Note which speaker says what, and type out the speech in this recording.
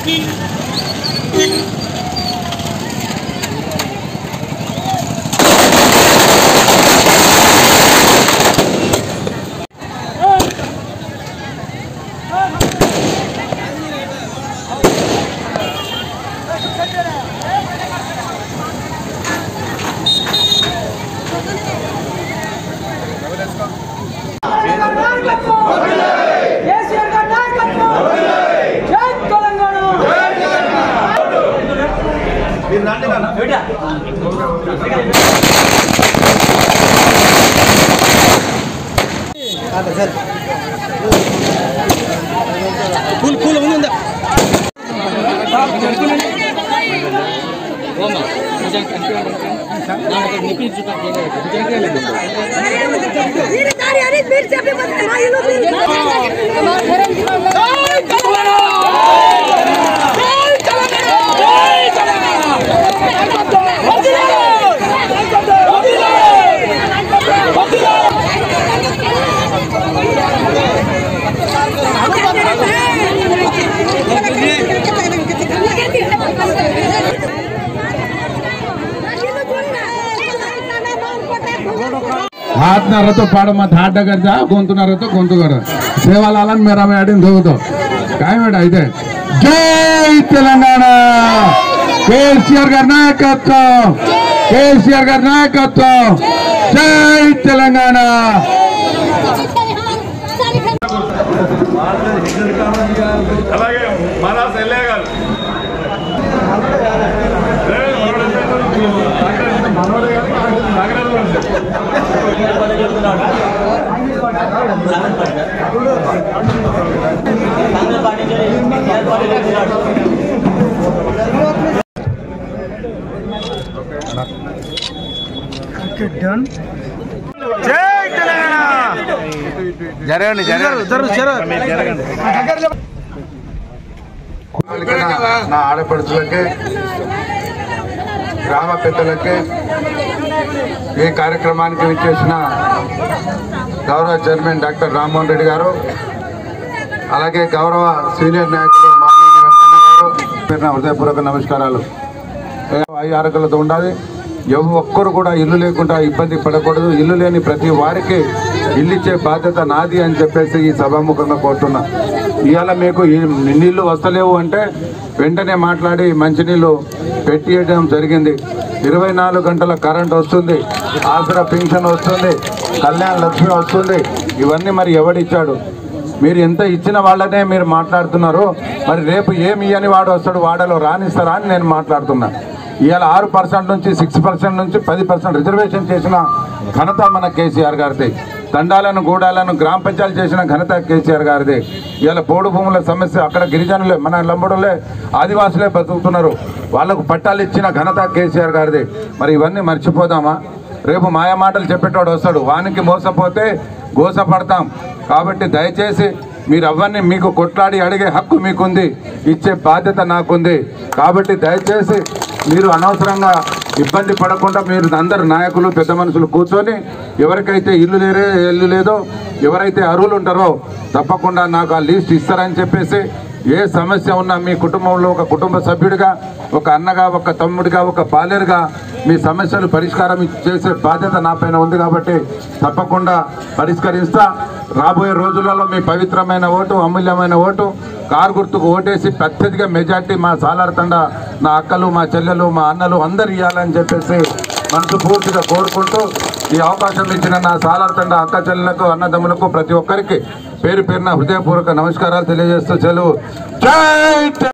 Speaker 1: కేసీఆర్ గారి నాయకత్వం జై తెలంగాణ
Speaker 2: మీరు దారి అని మీరు చెప్పి మా ఇల్లు
Speaker 3: हाथ न रतो पाड़ मत हाथ डगर जा गोंतु न रतो गोंतु कर సేవలాలని మేరా మేడం దోగుతో काय మేడం అయితే జై తెలంగాణ కేసీఆర్ గారి నాయకత్వం కేసీఆర్ గారి నాయకత్వం జై తెలంగాణ
Speaker 4: అలాగే మన సెల్లే గారు జై తెలంగాణ జరగండి జరగండి
Speaker 3: నా ఆడపడుచులకి గ్రామ పెద్దలకి ఈ కార్యక్రమానికి విచ్చేసిన గౌరవ చైర్మన్ డాక్టర్ రామ్మోహన్ రెడ్డి గారు అలాగే గౌరవ సీనియర్ నాయకులు మానేని వెంకన్న గారు పేరు నా హృదయపూర్వక నమస్కారాలు ఐదు ఆరోగ్యాలతో ఉండాలి ఎవ ఒక్కరు కూడా ఇల్లు లేకుండా ఇబ్బంది పడకూడదు ఇల్లు లేని ప్రతి వారికి ఇల్లు ఇచ్చే బాధ్యత నాది అని చెప్పేసి ఈ సభాముఖంగా కోరుతున్నా ఇవాళ మీకు ఈ నీళ్లు వస్తలేవు అంటే వెంటనే మాట్లాడి మంచినీళ్ళు పెట్టియడం జరిగింది ఇరవై నాలుగు గంటల కరెంట్ వస్తుంది ఆసరా పెన్షన్ వస్తుంది కళ్యాణ లక్ష్మి వస్తుంది ఇవన్నీ మరి ఎవడిచ్చాడు మీరు ఎంత ఇచ్చిన వాళ్ళనే మీరు మాట్లాడుతున్నారు మరి రేపు ఏమి ఇయ్యని వాడు వస్తాడు వాడలో రాణిస్తారా అని నేను మాట్లాడుతున్నా ఇవాళ ఆరు పర్సెంట్ నుంచి సిక్స్ పర్సెంట్ నుంచి పది పర్సెంట్ రిజర్వేషన్ చేసిన ఘనత మన కేసీఆర్ గారిది తండాలను గూడాలను గ్రామ పంచాయతీ చేసిన ఘనత కేసీఆర్ గారిది ఇవాళ పోడు భూముల సమస్య అక్కడ గిరిజనులే మన లంబడులే ఆదివాసులే బతుకుతున్నారు వాళ్ళకు పట్టాలు ఇచ్చిన ఘనత కేసీఆర్ గారిది మరి ఇవన్నీ మర్చిపోదామా రేపు మాయ మాటలు చెప్పేటోడు వస్తాడు వానికి మోసపోతే గోసపడతాం కాబట్టి దయచేసి మీరు అవన్నీ మీకు కొట్లాడి అడిగే హక్కు మీకుంది ఇచ్చే బాధ్యత నాకుంది కాబట్టి దయచేసి మీరు అనవసరంగా ఇబ్బంది పడకుండా మీరు అందరు నాయకులు పెద్ద మనుషులు కూర్చొని ఎవరికైతే ఇల్లు లేరే ఇల్లు లేదో ఎవరైతే అర్హులు ఉంటారో తప్పకుండా నాకు ఆ లిస్ట్ ఇస్తారని చెప్పేసి ఏ సమస్య ఉన్నా మీ కుటుంబంలో ఒక కుటుంబ సభ్యుడిగా ఒక అన్నగా ఒక తమ్ముడిగా ఒక బాలేరుగా మీ సమస్యలు పరిష్కారం చేసే బాధ్యత నా పైన ఉంది కాబట్టి తప్పకుండా పరిష్కరిస్తా రాబోయే రోజులలో మీ పవిత్రమైన ఓటు అమూల్యమైన ఓటు కారు గుర్తుకు ఓటేసి అత్యధిక మెజార్టీ మా సాలార్తండ నా అక్కలు మా చెల్లెలు మా అన్నలు అందరు ఇవ్వాలని చెప్పేసి మనసు పూర్తిగా కోరుకుంటూ ఈ అవకాశం ఇచ్చిన నా సాలార్తండ అక్క చెల్లెలకు అన్నదమ్ములకు ప్రతి ఒక్కరికి పేరు పేరున హృదయపూర్వక నమస్కారాలు తెలియజేస్తూ సెలవు జై తె-